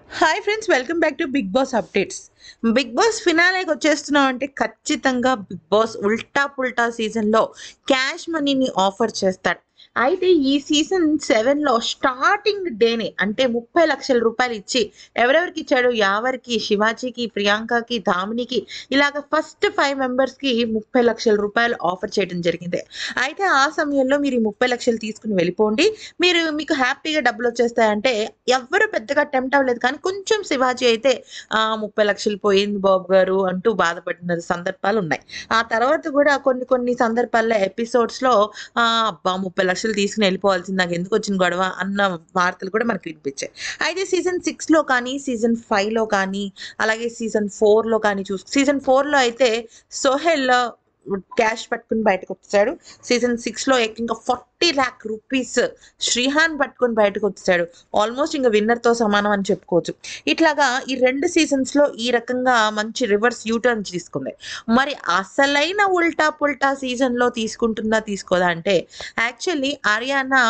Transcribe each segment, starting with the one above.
hi friends welcome back to Bigg Boss updates Bigg Boss ఫినాలేకి వచ్చేస్తున్నాం అంటే ఖచ్చితంగా బిగ్ బాస్ ఉల్టా పుల్టా సీజన్లో క్యాష్ మనీని ఆఫర్ చేస్తాడు అయితే ఈ సీజన్ సెవెన్లో స్టార్టింగ్ డేనే అంటే ముప్పై లక్షల రూపాయలు ఇచ్చి ఎవరెవరికి ఇచ్చాడు యావరికి శివాజీకి ప్రియాంకకి ధామినికి ఇలాగ ఫస్ట్ ఫైవ్ మెంబర్స్కి ముప్పై లక్షల రూపాయలు ఆఫర్ చేయడం జరిగింది అయితే ఆ సమయంలో మీరు ఈ ముప్పై లక్షలు తీసుకుని వెళ్ళిపోండి మీరు మీకు హ్యాపీగా డబ్బులు వచ్చేస్తాయంటే ఎవ్వరు పెద్దగా టెంప్ట్ అవ్వలేదు కానీ కొంచెం శివాజీ అయితే ఆ ముప్పై లక్షలు పోయింది బాబు గారు అంటూ బాధపడిన సందర్భాలు ఉన్నాయి ఆ తర్వాత కూడా కొన్ని కొన్ని సందర్భాల్లో ఎపిసోడ్స్లో అబ్బా ముప్పై లక్షలు తీసుకుని వెళ్ళిపోవాల్సింది నాకు ఎందుకు వచ్చిన గొడవ అన్న వార్తలు కూడా మనకు వినిపించాయి అయితే సీజన్ సిక్స్లో కానీ సీజన్ ఫైవ్లో కానీ అలాగే సీజన్ ఫోర్లో కానీ చూసు సీజన్ ఫోర్లో అయితే సోహెల్ క్యాష్ పట్టుకుని బయటకు వచ్చాడు సీజన్ సిక్స్లో ఏకంగా ఫార్టీ ల్యాక్ రూపీస్ శ్రీహాన్ పట్టుకొని బయటకు వచ్చాడు ఆల్మోస్ట్ ఇంకా విన్నర్తో సమానం అని చెప్పుకోవచ్చు ఇట్లాగా ఈ రెండు సీజన్స్లో ఈ రకంగా మంచి రివర్స్ యూటర్న్ తీసుకుంది మరి అసలైన ఉల్టా పుల్టా సీజన్లో తీసుకుంటుందా తీసుకోదా అంటే యాక్చువల్లీ ఆర్యానా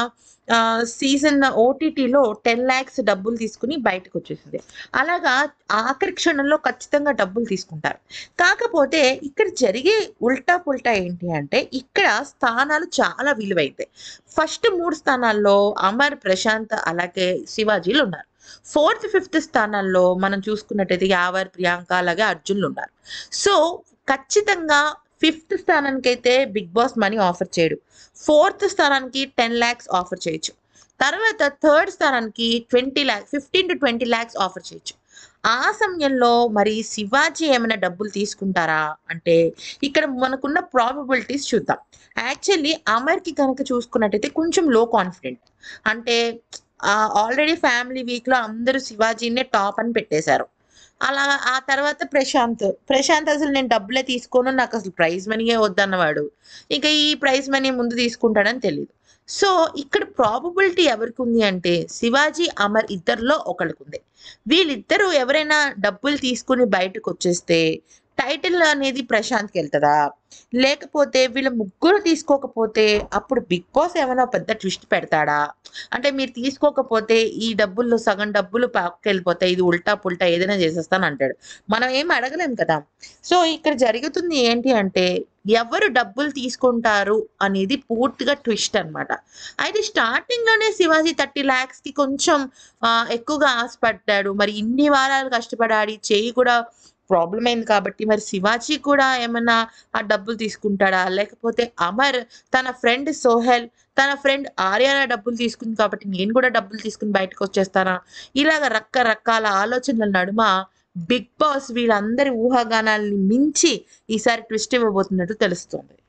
సీజన్ ఓటీటీలో టెన్ ల్యాక్స్ డబ్బులు తీసుకుని బయటకు వచ్చేసింది అలాగా ఆఖరి క్షణంలో ఖచ్చితంగా డబ్బులు తీసుకుంటారు కాకపోతే ఇక్కడ జరిగే ఉల్టా పుల్టా ఏంటి అంటే ఇక్కడ స్థానాలు చాలా విలువైతాయి ఫస్ట్ మూడు స్థానాల్లో అమర్ ప్రశాంత్ అలాగే శివాజీలు ఉన్నారు ఫోర్త్ ఫిఫ్త్ స్థానాల్లో మనం చూసుకున్నట్టయితే యావర్ ప్రియాంక అలాగే అర్జున్లు ఉన్నారు సో ఖచ్చితంగా ఫిఫ్త్ స్థానానికి అయితే బిగ్ బాస్ మనీ ఆఫర్ చేయడు ఫోర్త్ స్థానానికి టెన్ ల్యాక్స్ ఆఫర్ చేయొచ్చు తర్వాత థర్డ్ స్థానానికి twenty lakhs fifteen to twenty lakhs offer చేయొచ్చు ఆ సమయంలో మరి శివాజీ ఏమైనా డబ్బులు తీసుకుంటారా అంటే ఇక్కడ మనకున్న ప్రాబబిలిటీస్ చూద్దాం యాక్చువల్లీ అమర్కి కనుక చూసుకున్నట్టయితే కొంచెం లో కాన్ఫిడెంట్ అంటే ఆల్రెడీ ఫ్యామిలీ వీక్లో అందరూ శివాజీనే టాప్ అని పెట్టేశారు అలా ఆ తర్వాత ప్రశాంత్ ప్రశాంత్ అసలు నేను డబ్బులే తీసుకోను నాకు అసలు ప్రైజ్ మనీయే వద్దన్నవాడు ఇంకా ఈ ప్రైజ్ మనీ ముందు తీసుకుంటాడని తెలియదు సో ఇక్కడ ప్రాబబిలిటీ ఎవరికి ఉంది అంటే శివాజీ అమర్ ఇద్దరిలో ఒకరికి ఉంది వీళ్ళిద్దరూ ఎవరైనా డబ్బులు తీసుకుని బయటకు వచ్చేస్తే టైటిల్ అనేది ప్రశాంత్కి వెళ్తుందా లేకపోతే వీళ్ళ ముగ్గురు తీసుకోకపోతే అప్పుడు బిగ్ బాస్ ఏమైనా పెద్ద ట్విస్ట్ పెడతాడా అంటే మీరు తీసుకోకపోతే ఈ డబ్బుల్లో సగం డబ్బులు పక్కకి వెళ్ళిపోతాయి ఇది ఉల్టా పుల్టా ఏదైనా చేసేస్తాను అంటాడు మనం ఏం అడగలేం కదా సో ఇక్కడ జరుగుతుంది ఏంటి అంటే ఎవరు డబ్బులు తీసుకుంటారు అనేది పూర్తిగా ట్విస్ట్ అనమాట అయితే స్టార్టింగ్లోనే శివాజీ థర్టీ ల్యాక్స్కి కొంచెం ఎక్కువగా ఆశపడ్డాడు మరి ఇన్ని వారాలు కష్టపడాడి చేయి కూడా ప్రాబ్లం అయింది కాబట్టి మరి శివాజీ కూడా ఏమన్నా ఆ డబ్బులు తీసుకుంటాడా లేకపోతే అమర్ తన ఫ్రెండ్ సోహెల్ తన ఫ్రెండ్ ఆర్యానా డబ్బులు తీసుకుంది కాబట్టి నేను కూడా డబ్బులు తీసుకుని బయటకు వచ్చేస్తానా ఇలాగ రకరకాల ఆలోచనల నడుమ బిగ్ బాస్ వీళ్ళందరి ఊహాగానాల్ని మించి ఈసారి ట్విస్ట్ ఇవ్వబోతున్నట్టు తెలుస్తుంది